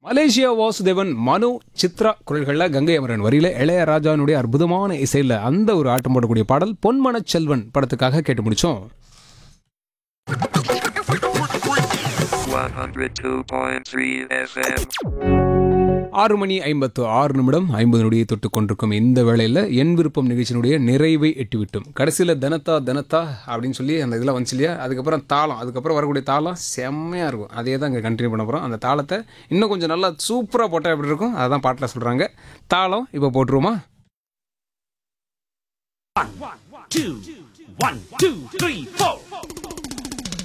Malaysia Vasudevan மனு சித்ரா குரல்களில் கங்கை அமரன் வரியில இளையராஜானுடைய அற்புதமான இசையில் அந்த ஒரு ஆட்டம் போடக்கூடிய பாடல் பொன்மனச் செல்வன் படத்துக்காக கேட்டு முடிச்சோம் 102.3 FM. ஆறு மணி ஐம்பத்து ஆறு நிமிடம் ஐம்பது நொடியை தொட்டு கொண்டிருக்கும் இந்த வேளையில் என் விருப்பம் நிகழ்ச்சியினுடைய நிறைவை எட்டிவிட்டோம் கடைசியில் தனத்தா தனத்தா அப்படின்னு சொல்லி அந்த இதில் வந்துச்சு இல்லையா அதுக்கப்புறம் தாளம் அதுக்கப்புறம் வரக்கூடிய தாளம் செம்மையாக இருக்கும் அதே தான் இங்கே கண்டினியூ பண்ண போகிறோம் அந்த தாளத்தை இன்னும் கொஞ்சம் நல்லா சூப்பராக போட்டால் எப்படி இருக்கும் அதான் பாட்டில் சொல்கிறாங்க தாளம் இப்போ போட்டுருவோமா two, one, two, three, four.